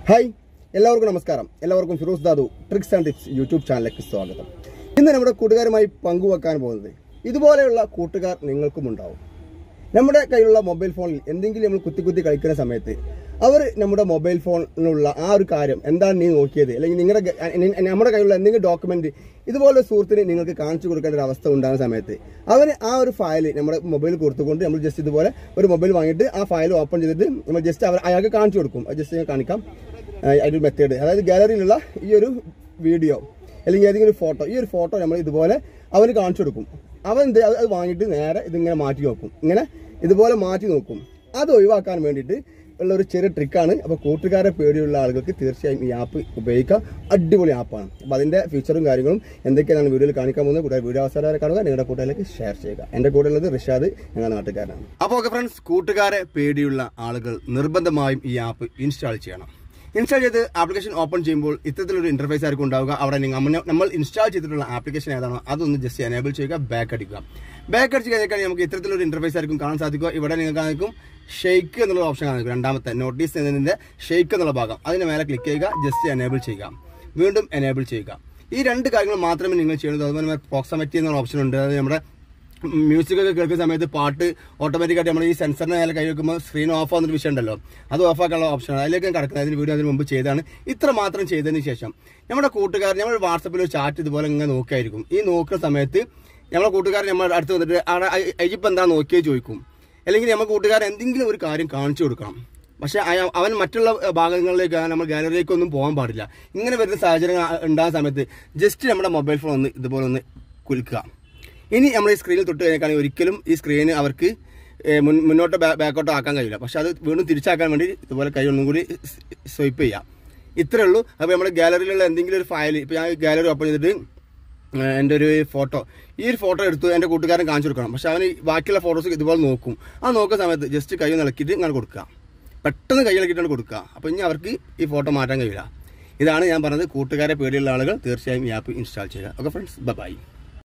hi എല്ലാവർക്കും നമസ്കാരം എല്ലാവർക്കും Firoz Dadu tricks and tips YouTube ചാനലിലേക്ക് സ്വാഗതം ഇന്ന് നമ്മുടെ കൂട്ടുകാരുമായി പങ്കുവെക്കാൻ പോകുന്നത് ഇതുപോലെയുള്ള കൂട്ടുകാർ നിങ്ങൾക്കും ഉണ്ടാവും നമ്മുടെ കയ്യിലുള്ള മൊബൈൽ ഫോണിൽ എന്തെങ്കിലും നമ്മൾ കുത്തി കുത്തി കളിക്കുന്ന സമയത്ത് അവർ നമ്മുടെ മൊബൈൽ ഫോണിലുള്ള ആ ഒരു കാര്യം എന്താണ് നീ നോക്കിയത് അല്ലെങ്കിൽ നിങ്ങളുടെ ഗ- നി- നമ്മുടെ കയ്യിലുള്ള എന്തെങ്കിലും ഡോക്യുമെന്റ് ഇതുപോലെ സുഹൃത്തിന് നിങ്ങൾക്ക് കാണിച്ചു കൊടുക്കേണ്ട ഒരു അവസ്ഥ ഉണ്ടാകുന്ന സമയത്ത് അവർ ആ ഒരു ഫയൽ നമ്മുടെ മൊബൈൽ കൊടുത്തുകൊണ്ട് നമ്മൾ ജസ്റ്റ് ഇതുപോലെ ഒരു മൊബൈൽ വാങ്ങിയിട്ട് ആ ഫയൽ ഓപ്പൺ ചെയ്തിട്ട് നമ്മൾ ജസ്റ്റ് അവർ അയാൾക്ക് കാണിച്ചു കൊടുക്കും അത് ജസ്റ്റ് ഞാൻ കാണിക്കാം ആ, അതിന്റെ മെത്തേഡ് അതായത് ഗാലറിയിലുള്ള ഈ ഒരു വീഡിയോ അല്ലെങ്കിൽ ഏതെങ്കിലും ഒരു ഫോട്ടോ ഈ ഒരു ഫോട്ടോ നമ്മൾ ഇതുപോലെ അവന് കാണിച്ചു കൊടുക്കും അവൻ എന്ത് അത് അത് വാങ്ങിയിട്ട് നേരെ ഇതിങ്ങനെ മാറ്റി നോക്കും ഇങ്ങനെ ഇതുപോലെ മാറ്റി നോക്കും അത് ഒഴിവാക്കാൻ വേണ്ടിയിട്ട് ഉള്ള ഒരു ചെറിയ ട്രിക്കാണ് അപ്പോൾ കൂട്ടുകാരെ പേടിയുള്ള ആളുകൾക്ക് തീർച്ചയായും ഈ ആപ്പ് ഉപയോഗിക്കാം അടിപൊളി ആപ്പാണ് അപ്പോൾ അതിൻ്റെ ഫീച്ചറും കാര്യങ്ങളും എന്തൊക്കെയാണ് വീഡിയോയിൽ കാണിക്കാൻ പോകുന്നത് കൂടെ വീഡിയോ അവസരം കാണുക നിങ്ങളുടെ കൂട്ടുകാരിലേക്ക് ഷെയർ ചെയ്യുക എൻ്റെ കൂടെ ഉള്ളത് റിഷാദ് ഞങ്ങളുടെ നാട്ടുകാരനാണ് അപ്പോൾ ഓക്കെ ഫ്രണ്ട്സ് കൂട്ടുകാരെ പേടിയുള്ള ആളുകൾ നിർബന്ധമായും ഈ ആപ്പ് ഇൻസ്റ്റാൾ ചെയ്യണം ഇൻസ്റ്റാൾ ചെയ്ത് ആപ്ലിക്കേഷൻ ഓപ്പൺ ചെയ്യുമ്പോൾ ഇത്തരത്തിലൊരു ഇന്റർഫേസ് ആയിരിക്കും ഉണ്ടാവുക അവിടെ നിങ്ങൾ നമ്മ- നമ്മൾ ഇൻസ്റ്റാൾ ചെയ്തിട്ടുള്ള ആപ്ലിക്കേഷൻ ഏതാണോ അതൊന്ന് ജസ്റ്റ് എനേബിൾ ചെയ്യുക ബാക്ക് അടിക്കുക ബാക്ക് അടിച്ച് കഴിഞ്ഞാൽ നമുക്ക് ഇത്തരത്തിലൊരു ഇന്റർഫേസ് ആയിരിക്കും കാണാൻ സാധിക്കുക ഇവിടെ നിങ്ങൾക്ക് കാണിക്കും ഷെയ്ക്ക് എന്നുള്ള ഓപ്ഷൻ കാണിക്കും രണ്ടാമത്തെ നോട്ടീസ് എന്നതിന്റെ ഷെയ്ക്ക് എന്നുള്ള ഭാഗം അതിന് മേലെ ക്ലിക്ക് ചെയ്യുക ജസ്റ്റ് എനേബിൾ ചെയ്യുക വീണ്ടും എനേബിൾ ചെയ്യുക ഈ രണ്ട് കാര്യങ്ങൾ മാത്രമേ നിങ്ങൾ ചെയ്യുന്നത് അതുപോലെ പ്രോക്സമറ്റി എന്നുള്ള ഓപ്ഷൻ ഉണ്ട് അത് നമ്മുടെ മ്യൂസിക് ഒക്കെ കേൾക്കുന്ന സമയത്ത് പാട്ട് ഓട്ടോമാറ്റിക്കായിട്ട് നമ്മൾ ഈ സെൻസറിന് നേരെ കൈ വെക്കുമ്പോൾ സ്ക്രീൻ ഓഫ് ആവുന്ന വിഷയം ഉണ്ടല്ലോ അത് ഓഫ് ആക്കാനുള്ള ഓപ്ഷനാണ് അതിലേക്ക് കിടക്കുന്നത് അതിന് വീഡിയോ അതിന് മുമ്പ് ചെയ്താണ് ഇത്ര മാത്രം ചെയ്തതിന് ശേഷം നമ്മുടെ കൂട്ടുകാർ നമ്മൾ വാട്സപ്പിൽ ഒരു ചാറ്റ് ഇതുപോലെ ഇങ്ങനെ നോക്കിയായിരിക്കും ഈ നോക്കുന്ന സമയത്ത് നമ്മുടെ കൂട്ടുകാർ നമ്മൾ അടുത്ത് വന്നിട്ട് അവിടെ അയ്യപ്പം എന്താ നോക്കിയേ ചോദിക്കും അല്ലെങ്കിൽ നമ്മുടെ കൂട്ടുകാർ എന്തെങ്കിലും ഒരു കാര്യം കാണിച്ചു കൊടുക്കണം പക്ഷെ അയ- അവൻ മറ്റുള്ള ഭാഗങ്ങളിലേക്ക് നമ്മൾ ഗാലറിയിലേക്കൊന്നും പോകാൻ പാടില്ല ഇങ്ങനെ വരുന്ന സാഹചര്യം ഉണ്ടാകുന്ന സമയത്ത് ജസ്റ്റ് നമ്മുടെ മൊബൈൽ ഫോൺ ഒന്ന് ഇതുപോലെ ഒന്ന് കുലുക്കുക ഇനി നമ്മൾ ഈ സ്ക്രീനിൽ തൊട്ട് കഴിഞ്ഞാൽ ഒരിക്കലും ഈ സ്ക്രീന് അവർക്ക് ഏഹ്, മുൻ- മുന്നോട്ടോ ബാ- ബാക്കോട്ടോ ആക്കാൻ കഴിയില്ല പക്ഷെ അത് വീണ്ടും തിരിച്ചാക്കാൻ വേണ്ടി ഇതുപോലെ കൈ ഒന്നും കൂടി സ്വൈപ്പ് ചെയ്യാം ഇത്രേ ഉള്ളൂ അപ്പോൾ നമ്മുടെ ഗാലറിയിലുള്ള എന്തെങ്കിലും ഒരു ഫയൽ ഇപ്പോൾ ഞാൻ ഗാലറി ഓപ്പൺ ചെയ്തിട്ട് ഏഹ്, എൻ്റെ ഒരു ഫോട്ടോ ഈ ഒരു ഫോട്ടോ എടുത്ത് എൻ്റെ കൂട്ടുകാരൻ കാണിച്ചു കൊടുക്കണം പക്ഷെ അവന് ബാക്കിയുള്ള ഫോട്ടോസ് ഇതുപോലെ നോക്കും ആ നോക്കുന്ന സമയത്ത് ജസ്റ്റ് കൈ നിളക്കിയിട്ട് ഇങ്ങനെ കൊടുക്കുക പെട്ടെന്ന് കൈ ഇളക്കിയിട്ടാണ് കൊടുക്കുക അപ്പോൾ ഇനി അവർക്ക് ഈ ഫോട്ടോ മാറ്റാൻ കഴിയില്ല ഇതാണ് ഞാൻ പറഞ്ഞത് കൂട്ടുകാരെ പേടിയുള്ള ആളുകൾ തീർച്ചയായും ഈ ആപ്പ് ഇൻസ്റ്റാൾ ചെയ്യുക ഓക്കെ ഫ്രണ്ട്സ് ബൈ